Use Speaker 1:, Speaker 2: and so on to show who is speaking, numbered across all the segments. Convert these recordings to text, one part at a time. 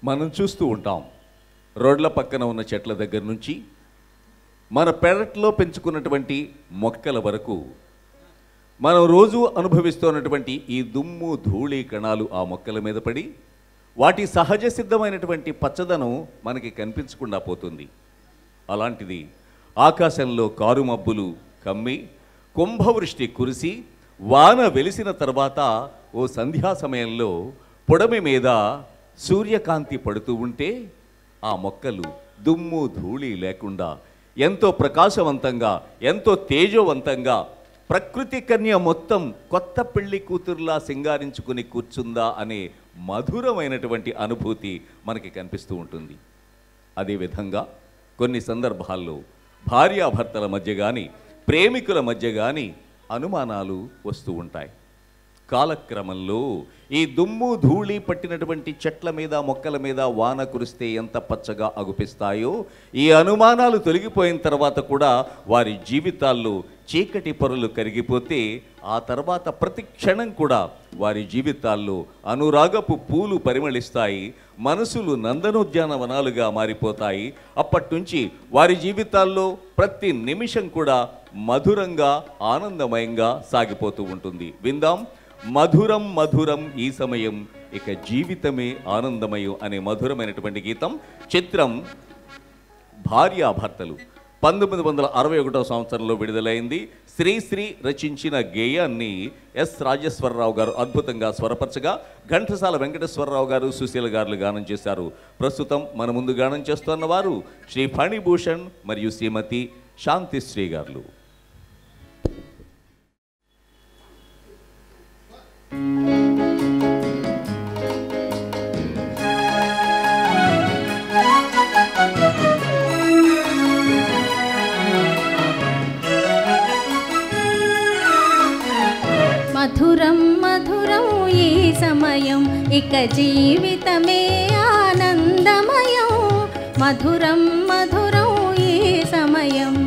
Speaker 1: మనం చూస్తూ ఉంటాం రోడ్ల పక్కన ఉన్న చెట్ల దగ్గర నుంచి మన పెరట్లో పెంచుకున్నటువంటి మొక్కల వరకు మనం రోజు అనుభవిస్తున్నటువంటి ఈ దుమ్ము ధూళి కణాలు ఆ మొక్కల మీద పడి వాటి సహజ సిద్ధమైనటువంటి పచ్చదనం మనకి కనిపించకుండా పోతుంది అలాంటిది ఆకాశంలో కారు మబ్బులు కమ్మి కుంభవృష్టి కురిసి వాన వెలిసిన తర్వాత ఓ సంధ్యా సమయంలో పొడమి మీద సూర్యకాంతి పడుతూ ఉంటే ఆ మొక్కలు దుమ్ము ధూళి లేకుండా ఎంతో ప్రకాశవంతంగా ఎంతో తేజోవంతంగా ప్రకృతి కన్య మొత్తం కొత్త పెళ్లి కూతురులా సింగారించుకుని కూర్చుందా అనే మధురమైనటువంటి అనుభూతి మనకి కనిపిస్తూ ఉంటుంది అదేవిధంగా కొన్ని సందర్భాల్లో భార్యాభర్తల మధ్య కానీ ప్రేమికుల మధ్య కానీ అనుమానాలు వస్తూ ఉంటాయి కాలక్రమంలో ఈ దుమ్ము ధూళి పట్టినటువంటి చెట్ల మీద మొక్కల మీద వాన కురిస్తే ఎంత పచ్చగా అగుపిస్తాయో ఈ అనుమానాలు తొలగిపోయిన తర్వాత కూడా వారి జీవితాల్లో చీకటి పొరలు కరిగిపోతే ఆ తర్వాత ప్రతి క్షణం కూడా వారి జీవితాల్లో అనురాగపు పూలు పరిమళిస్తాయి మనసులు నందనోద్యానవనాలుగా మారిపోతాయి అప్పటి నుంచి వారి జీవితాల్లో ప్రతి నిమిషం కూడా మధురంగా ఆనందమయంగా సాగిపోతూ ఉంటుంది విందాం మధురం మధురం ఈ సమయం ఇక జీవితమే ఆనందమయం అనే మధురమైనటువంటి గీతం చిత్రం భార్యాభర్తలు పంతొమ్మిది వందల అరవై ఒకటో సంవత్సరంలో విడుదలైంది శ్రీశ్రీ రచించిన గేయాన్ని ఎస్ రాజేశ్వరరావు గారు అద్భుతంగా స్వరపరచగా ఘంటసాల వెంకటేశ్వరరావు గారు సుశీల గారు గానం చేశారు ప్రస్తుతం మన ముందు గానం చేస్తున్న వారు శ్రీ ఫణిభూషణ్ మరియు శ్రీమతి శాంతిశ్రీ గారు
Speaker 2: మధురం మధురం ఈ సమయం ఇక జీవితమే ఆనందమయం మధురం మధురం ఈ సమయం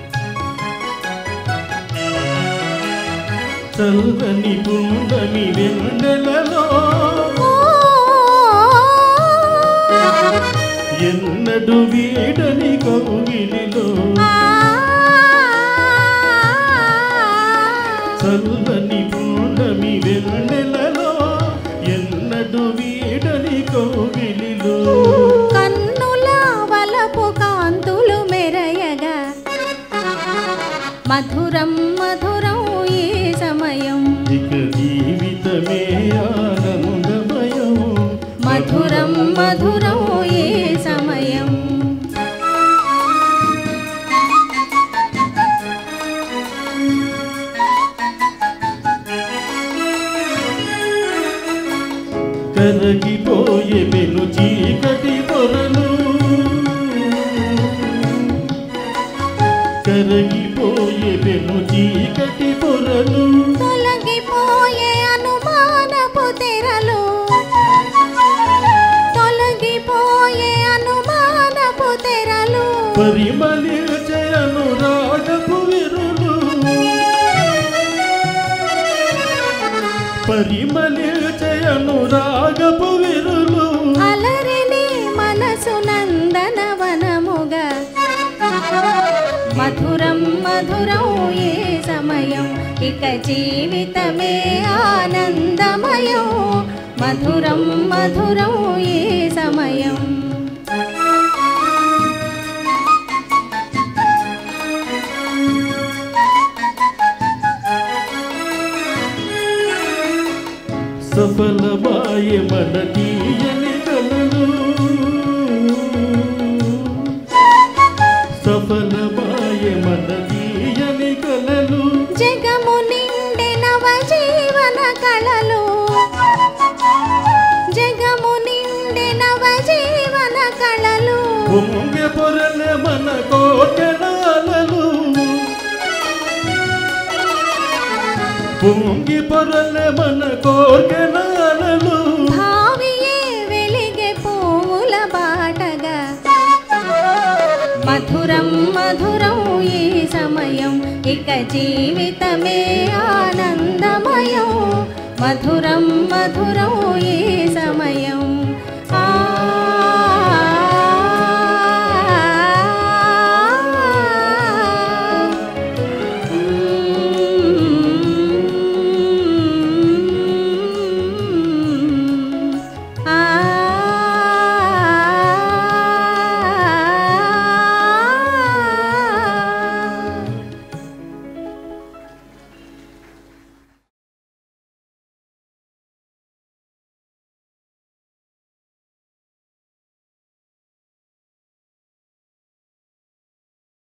Speaker 3: చల్లని పుండమి వెన్నెలలో
Speaker 2: ఓ,
Speaker 3: ఎన్నడు వీడని కౌగిలిలో
Speaker 2: ఆ,
Speaker 3: చల్లని పుండమి వెన్నెలలో ఎన్నడు వీడని కౌగిలిలో
Speaker 2: కన్నుల వలపు కాంతులు మెరయగా మధురం మధురం ఈ సమయం
Speaker 3: ఇక జీవితమే ఆనందమయం
Speaker 2: మధురం మధురం ఈ సమయం
Speaker 3: కరగిపోయే పెను చీకటి పొరలు కరగిపోయే పెను చీకటి పొరలు
Speaker 2: తొలగిపోయే అనుమానపు తెరలు తొలగిపోయే అనుమానపు తెరలు
Speaker 3: పరిమళించే అనురాగపు విరులు పరిమళించే అనురాగపు విరులు
Speaker 2: అలరిని మనసు నందనవనముగా మధురం మధురం ఏ సమయం ఇక జీవితమే ఆనందమయం మధురం మధురం ఏ సమయం
Speaker 3: సఫలమాయ మన తీయని కలలు సఫలమాయ మన తీయని కలలు
Speaker 2: జగము నిండి నవ జీవన కళలు జగము నిండి నవ జీవన కళలు
Speaker 3: పొంగె పొరలే మన కోటెనాలలు పొంగి పొరలే మన కోటెనాలలు
Speaker 2: భావియే వెలిగే పువ్వుల బాటగా మధురం మధురం ఈ సమయం ఇక జీవితమే ఆనందమయం మధురం మధురం ఈ సమయం